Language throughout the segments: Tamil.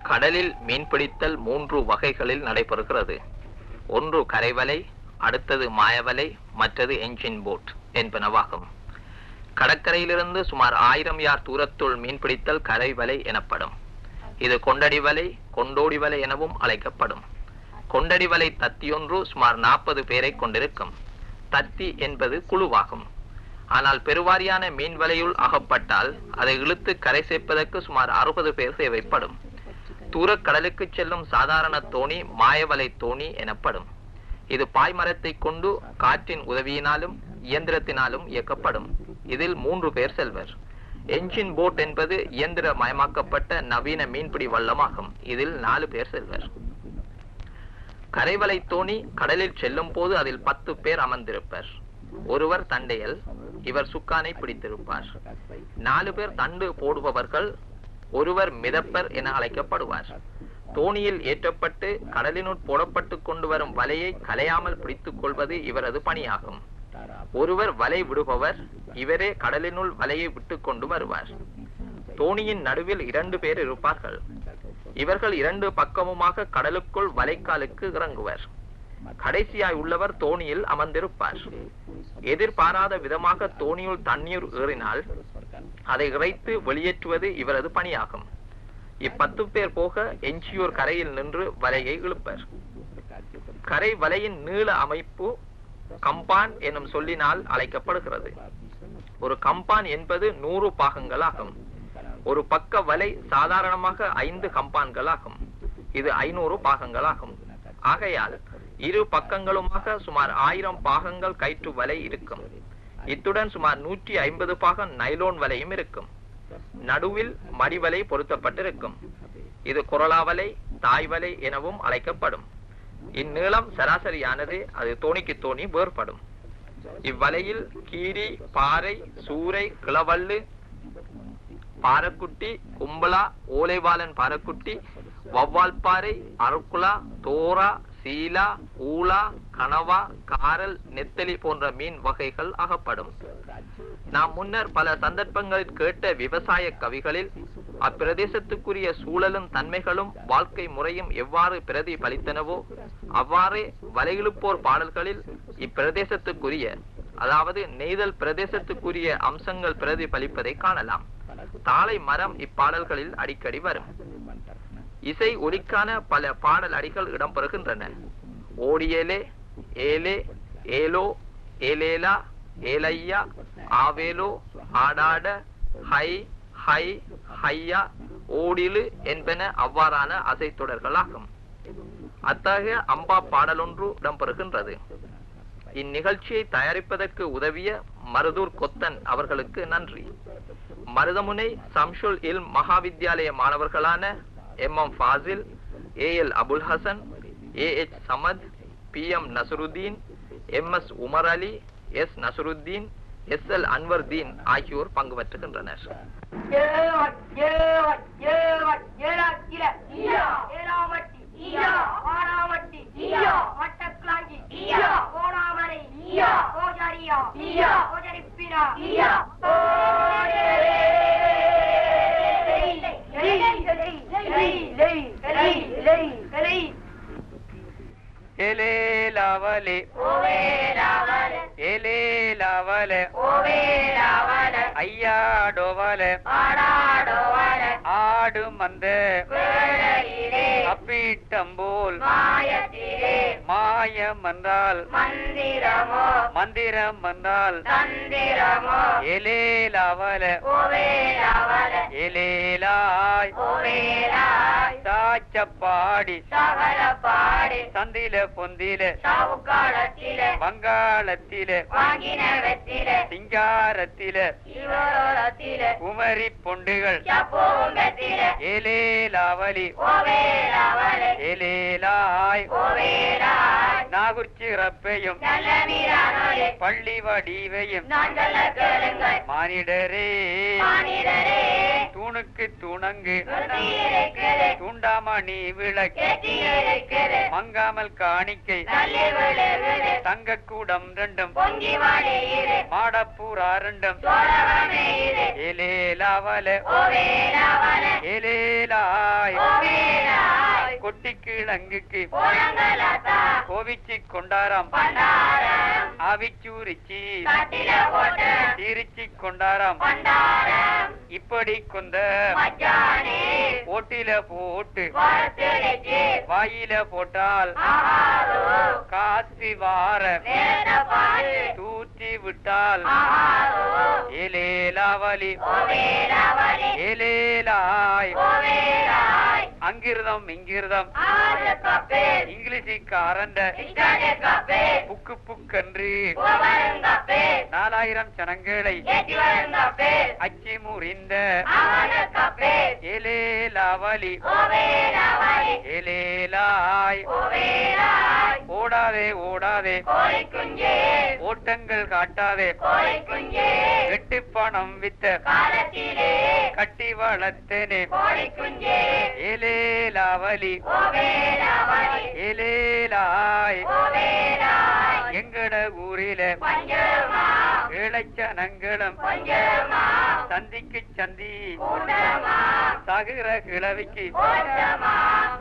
கடலில் மீன்பிடித்தல் மூன்று வகைகளில் நடைபெறுகிறது ஒன்று கரைவலை அடுத்தது மாயவலை மற்றது என்ஜின் போட் என்பனவாகும் கடற்கரையிலிருந்து சுமார் ஆயிரம் யார் தூரத்துள் மீன்பிடித்தல் கரைவலை எனப்படும் இது கொண்டடி வலை கொண்டோடி வலை எனவும் அழைக்கப்படும் கொண்டடி வலை தத்தியொன்று சுமார் நாற்பது பேரை கொண்டிருக்கும் தத்தி என்பது குழுவாகும் ஆனால் பெருவாரியான மீன் வலையுள் அகப்பட்டால் அதை இழுத்து கரை சேர்ப்பதற்கு சுமார் அறுபது பேர் தேவைப்படும் தூரக் கடலுக்கு செல்லும் சாதாரண தோணி மாயவலை தோணி எனப்படும் இது பாய்மரத்தை கொண்டு காற்றின் உதவியினாலும் இயந்திரத்தினாலும் இயக்கப்படும் இதில் மூன்று பேர் செல்வர் என்ஜின் போட் என்பது இயந்திர மயமாக்கப்பட்ட நவீன மீன்பிடி வள்ளமாகும் இதில் நாலு பேர் செல்வர் கரைவலை தோணி கடலில் செல்லும் போது அதில் பத்து பேர் அமர்ந்திருப்பர் ஒருவர் தண்டையல் இவர் சுக்கானை பிடித்திருப்பார் நாலு பேர் தண்டு போடுபவர்கள் ஒருவர் மிதப்பர் என அழைக்கப்படுவார் தோணியில் ஏற்றப்பட்டு கடலினுள் போடப்பட்டு கொண்டு வரும் வலையை கலையாமல் பிடித்துக் கொள்வது இவரது பணியாகும் ஒருவர் வலை விடுபவர் இவரே கடலினுள் வலையை விட்டு கொண்டு வருவார் தோணியின் நடுவில் இரண்டு பேர் இருப்பார்கள் இவர்கள் இரண்டு பக்கமுமாக கடலுக்குள் வலைக்காலுக்கு இறங்குவர் கடைசியாய் உள்ளவர் தோணியில் அமர்ந்திருப்பார் எதிர்பாராத விதமாக தோணியுள் தண்ணீர் ஏறினால் அதை இறைத்து வெளியேற்றுவது இவரது பணியாகும் இப்பத்து பேர் போக எஞ்சியோர் கரையில் நின்று வலையை இழுப்பர் கரை வலையின் நீள அமைப்பு கம்பான் எனும் சொல்லினால் அழைக்கப்படுகிறது ஒரு கம்பான் என்பது நூறு பாகங்களாகும் ஒரு பக்க வலை சாதாரணமாக ஐந்து கம்பான்களாகும் இது ஐநூறு பாகங்களாகும் ஆகையால் இரு பக்கங்களுமாக சுமார் ஆயிரம் பாகங்கள் கயிற்று வலை இருக்கும் இத்துடன் சுமார் நூற்றி ஐம்பது பாகம் நைலோன் வலையும் இருக்கும் நடுவில் மடிவலை பொருத்தப்பட்டிருக்கும் இது குரலாவலை தாய்வலை எனவும் அழைக்கப்படும் இந்நீளம் சராசரியானது அது தோணிக்கு தோணி வேறுபடும் இவ்வலையில் கீரி பாறை சூறை கிளவல்லு பாரக்குட்டி கும்பலா ஓலைவாலன் பாரக்குட்டி வவ்வால் பாறை அருக்குலா தோரா சீலா ஊலா கனவா காரல் நெத்தலி போன்ற மீன் வகைகள் அகப்படும் நாம் முன்னர் பல சந்தர்ப்பங்களில் கேட்ட விவசாய கவிகளில் அப்பிரதேசத்துக்குரிய சூழலும் தன்மைகளும் வாழ்க்கை முறையும் எவ்வாறு பிரதிபலித்தனவோ அவ்வாறே வலையிழுப்போர் பாடல்களில் இப்பிரதேசத்துக்குரிய அதாவது நெய்தல் பிரதேசத்துக்குரிய அம்சங்கள் பிரதிபலிப்பதை காணலாம் தாளை மரம் இப்பாடல்களில் அடிக்கடி வரும் இசை ஒலிக்கான பல பாடல் அடிகள் இடம்பெறுகின்றன ஓடியேலே ஏலே ஏலோ ஏலேலா ஏலையா ஆவேலோ ஆடாட ஹை ஹை ஹையா ஓடிலு என்பன அவ்வாறான அசைத்தொடர்களாகும் அத்தகைய அம்பா பாடலொன்று இடம்பெறுகின்றது இந்நிகழ்ச்சியை தயாரிப்பதற்கு உதவிய மருதூர் கொத்தன் அவர்களுக்கு நன்றி மருதமுனை சம்ஷுல் இல் மகாவித்யாலய மாணவர்களான M M Fasil A L Abul Hasan A H Samath P M Nasaruddeen M S Umar Ali S Nasaruddeen S L Anwardeen ஆகியோர் பங்கு பெற்றுகின்றனர் ஏவாட், ஏவாட், ஏவாட், ஏலாக்கில, ஏலாவட்டி, வானாவட்டி, மட்டக்கிளாஞ்சி, கோணாமலை, கோஜாரியா, கோஜரிப்பினா, ஓடே. லெய், லெய், லெய், லெய், லெய், லெய், லெய். எலேலாவலே ஓவேலாவல, எலேலாவலே ஓவேலாவல, ஐயாடோவல ஆடாடோவல, ஆடு மந்த வேளையிலே, அப்பீட்டம்போல் மாயத்திலே, மாயம் வந்தால் மந்திரமோ மந்திரம் வந்தால் தந்திரமோ எலேலாவல ஓவேலாவல, எலேலாய் ஓவேலாய், சாச்சப்பாடி சகல பாடு சந்தில பொந்தில சாவுக்காலத்திலே வங்காளத்தில வாங்கின வெத்திலே சிங்காரத்தில சிவரோலத்திலே குமரி பொண்டுகள் எப்பவும் வெத்திலே எலேலாவலி ஓவேலாவலே எலேலாய் ஓவேலாய் நாகுச்சிறப்பையும் நல்ல மீரானோரே பள்ளி வடிவையும் நான் சொல்ல கேளுங்கள் மானிடரே மானிடரே தூணுக்கு துணங்கு சுத்தி இருக்குது தூண்டாமணி விளக்கு கேட்டி இருக்குது மங்காமல் காணிக்கை நல்லி விழுகுது தங்க கூடம் ரெண்டும் பொங்கி வாடியுது மாடப்பூரா ரெண்டும் சோழவமே இது எலேலாவல ஓவேலாவல எலேலாய் ஓவேலாவல கொட்டி கிழங்குக்கு புறங்கலத்தா கோவிச்சு கொண்டாராம் பண்டாரம் ஆவிச்சூரிச்சி கட்டில போட்டு தீரிச்சி கொண்டாராம் பண்டாரம் இப்படி கொந்த மச்சானே ஓட்டில போட்டு வரத்திருச்சு வாயில போட்டால் ஆஹாரோ காசி வார நேர பாரு தூத்தி விட்டால் ஆஹாரோ ஏலேலாவலி ஓவேராவரி ஏலேலாய் ஓவேராய் அங்கிருதம் இங்கிருதம் ஆறு கப்பே இங்கிலீஷிக்காரண்ட இக்கடே கப்பே புக்கு புக்கன்று கோவருங்கப்பே நாலாயிரம் சனங்களை ஏற்றி வருங்கப்பே அச்சி முறிந்த ஆவண கப்பே ஏலேலாவலி ஓவேராவரி ஏலேலாய் ஓவேராய் ஓடாதே ஓடாதே கோழி குஞ்சே ஓட்டங்கள் காட்டாதே கோழி குஞ்சே வெட்டு பணம் வித்த காலத்திலே கட்டி வளர்த்தேனே கோழி குஞ்சே ஏலேலாவலி ஓவேராவரி ஏலேலாய் ஓவேராய் எங்கட ஊரில பஞ்சமா இளைச்சனங்களும் பஞ்சமா சந்திக்கு சந்தி கூட்டமா சகுர கிழவிக்கு ஓட்டமா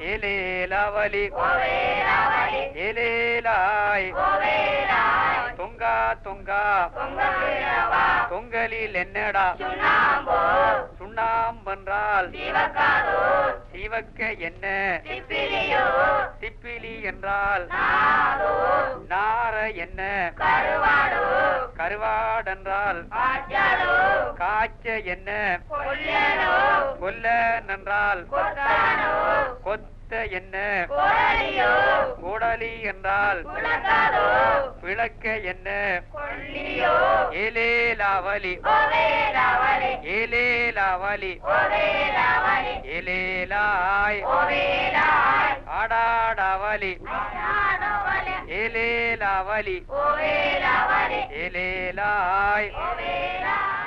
ஏலேலாவலி ஓவேராவரி ஏலேலாய் ஓவேராய் தொங்கா தொங்கா பொங்கலிரவா தொங்கலில் என்னடா சுண்ணாம்போ சுண்ணாம்பென்றால் சிவக்காதோ சிவக்க என்ன சிப்பிலியோ திப்பிலி என்றால் நாதோ நார என்ன கருவாடோ கருவாடென்றால் ஆச்சாலோ காய்ச்ச என்ன கொல்லனோ கொல்ல நன்றால் கொத்தானோ கொத்த என்ன கோடலியோ கூடலி என்றால் குலக்காதோ விளக்க என்ன கொல்லியோ ஏலேலாவலி ஓவேராவரி ஏலேலாவலி ஓவேராவரி ஏலேலாய் ஓவேராய் ஆடாடாவலி நானோவலே ஏலேலாவலி ஓவேராவரி ஏலேலாய் ஓவேராய்